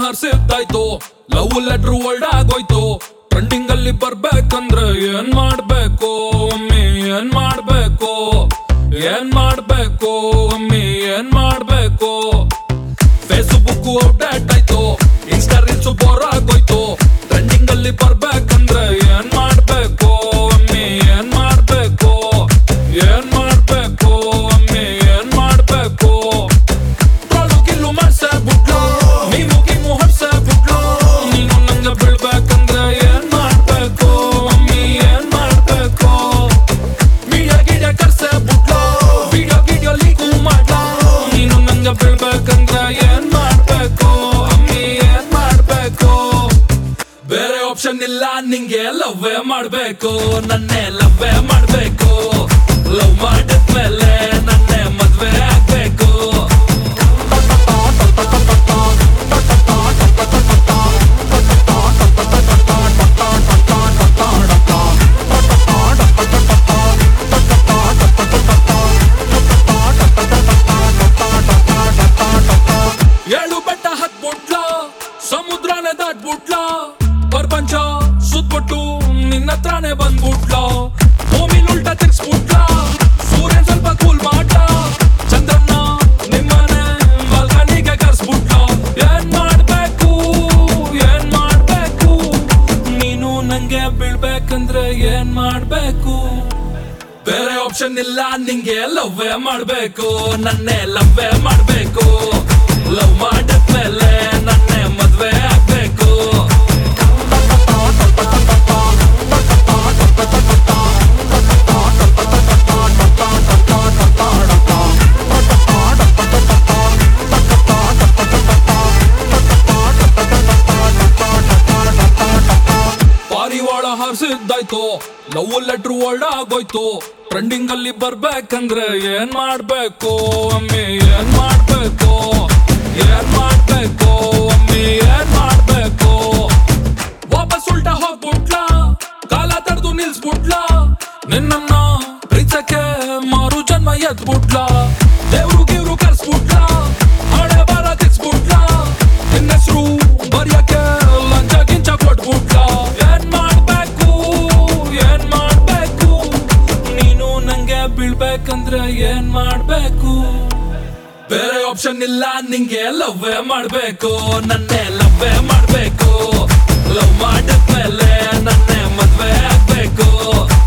ಹರ್ಸಿದ್ದಾಯ್ತು love letter world ಆಗೋಯ್ತು trending ಅಲ್ಲಿ ಬರ್ಬೇಕಂದ್ರೆ ಏನ್ ಮಾಡ್ಬೇಕು ಅಮ್ಮಿ ಏನ್ ಮಾಡ್ಬೇಕು ಏನ್ ಮಾಡ್ಬೇಕು ಅಮ್ಮಿ ಏನ್ ಮಾಡ್ಬೇಕು ಫೇಸ್ಬುಕ್ ಅಪ್ಡೇಟ್ ಆಯ್ತು ಇನ್ಸ್ಟಾ ರೀಲ್ಸ್ ಬೋರ್ ಆಗೋಯ್ತು ಟ್ರೆಂಡಿಂಗ್ ಅಲ್ಲಿ ಬರ್ಬೇಕಂದ್ರೆ ಏನ್ ಮಾಡ್ಬೇಕು ಅಮ್ಮಿ ಏನ್ ಮಾಡ್ಬೇಕು ಏನ್ ಮಾಡ್ಬೇಕು ಅಮ್ಮಿ ಏನ್ ಮಾಡ್ಬೇಕು ಟ್ರೋಲು ಗಿಲ್ಲು ಮಾಡ್ಸೇ ಬಿಟ್ಲು ನೀವು ಗಿಮ್ಮು ಹೊಡ್ಸೇ ಬಿಟ್ಲು ನೀನು ನಂಗೆ ಬೀಳ್ಬೇಕಂದ್ರೆ ಏನ್ ಮಾಡ್ಬೇಕು ಅಮ್ಮಿ ಏನ್ ಮಾಡ್ಬೇಕು ಮೀಡಿಯಾ ಗಿಡಿಯ ಕರ್ಸೇ ಬಿಟ್ಲು ವಿಡಿಯೋ ಗಿಡಿಯೋ ಲೀಕು ಮಾಡ್ಲಾ ನೀನು ನಂಗೆ ಬೀಳ್ಬೇಕಂದ್ರೆ ಏನ್ ಮಾಡ್ಬೇಕು ಅಮ್ಮಿ ಏನ್ ಮಾಡ್ಬೇಕು ಬೇರೆ ಆಪ್ಷನ್ ಇಲ್ಲ ನಿಂಗೆ ಲವ್ವೇ ಮಾಡ್ಬೇಕು ನನ್ನೇ ಲವ್ವೇ ಮಾಡ್ಬೇಕು ಲವ್ ಮಾಡಿದ್ಮೇಲೆ ನನ್ನೇ ಮದ್ವೆ ಆಗ್ಬೇಕು ಏಳು ಬೆಟ್ಟ ಹತ್ಬಿಟ್ಲ ಸಮುದ್ರನೇ ದಾಟ್ಬಿಟ್ಲ ಪ್ರಪಂಚ ಸುತ್ಬಿಟ್ಟು ನಿನ್ನ ಹತ್ರನೇ ಬಂದ್ಬಿಟ್ಲ ಭೂಮಿ ಉಲ್ಟಾ ತಿರ್ಸ್ಬಿಟ್ಲ ಸೂರ್ಯನ್ ಸ್ವಲ್ಪ ಕೂಲ್ ಮಾಟ ಚಂದ್ರನ್ನ ನಿಮ್ಮನೆ ಬಾಲ್ಕನಿಗೆ ಕರ್ಸ್ಬಿಟ್ಲ ಏನ್ ಮಾಡ್ಬೇಕು ಏನ್ ಮಾಡ್ಬೇಕು ನೀನು ನಂಗೆ ಬೀಳ್ಬೇಕಂದ್ರೆ ಏನ್ ಮಾಡ್ಬೇಕು ಬೇರೆ ಆಪ್ಷನ್ ಇಲ್ಲ ನಿಂಗೆ ಲವ್ವೇ ಮಾಡ್ಬೇಕು ನನ್ನೇ ಲವ್ವೇ ಮಾಡ್ಬೇಕು ಲವ್ ಮಾಡಿದ್ಮೇಲೆ ನನ್ನೇ ಮದ್ವೆ ಆಗ್ಬೇಕು ಪಾರಿವಾಳ ಹಾರಿಸಿದ್ದಾಯ್ತು ಲವ್ ಲೆಟ್ರ್ ವರ್ಲ್ಡ್ ಆಗೋಯ್ತು ಟ್ರೆಂಡಿಂಗ್ ಅಲ್ಲಿ ಬರ್ಬೇಕಂದ್ರೆ ಏನ್ ಮಾಡ್ಬೇಕು ಅಮ್ಮಿ ಏನ್ ಮಾಡ್ಬೇಕು ಏನ್ ಮಾಡ್ಬೇಕು ಅಮ್ಮಿ ಏನ್ ಮಾಡ್ಬೇಕು ವಾಪಸ್ ಉಲ್ಟಾ ಹೋಗ್ಬಿಟ್ಲ ಕಾಲ ತಡೆದು ನಿಲ್ಸ್ಬಿಟ್ಲ ನಿನ್ನ ಪ್ರೀತಕ್ಕೆ ಮಾರು ಜನ್ಮ ಎದ್ಬಿಟ್ಲ ದೇವ್ರು ಗಿವ್ರು ಕರ್ಸ್ಬಿಟ್ಲ ಹಣೆ ಬರ ತಿರ್ಸ್ಬಿಟ್ಲ ನಿನ್ನ ಹೆಸ್ರು ಬರೆಯಕ್ಕೆ ಲಂಚ ಗಿಂಚ ಕೊಟ್ಬಿಟ್ಲ ಏನ್ ಮಾಡ್ಬೇಕು ಏನ್ ಮಾಡ್ಬೇಕು ನೀನು ನಂಗೆ ಬೀಳ್ಬೇಕಂದ್ರೆ ಏನ್ ಮಾಡ್ಬೇಕು ಬೇರೆ ಆಪ್ಷನ್ ಇಲ್ಲ ನಿಂಗೆ ಲವ್ವೇ ಮಾಡ್ಬೇಕು ನನ್ನೇ ಲವ್ವೇ ಮಾಡ್ಬೇಕು ಲವ್ ಮಾಡಿದ್ಮೇಲೆ ನನ್ನೇ ಮದ್ವೆ ಆಗ್ಬೇಕು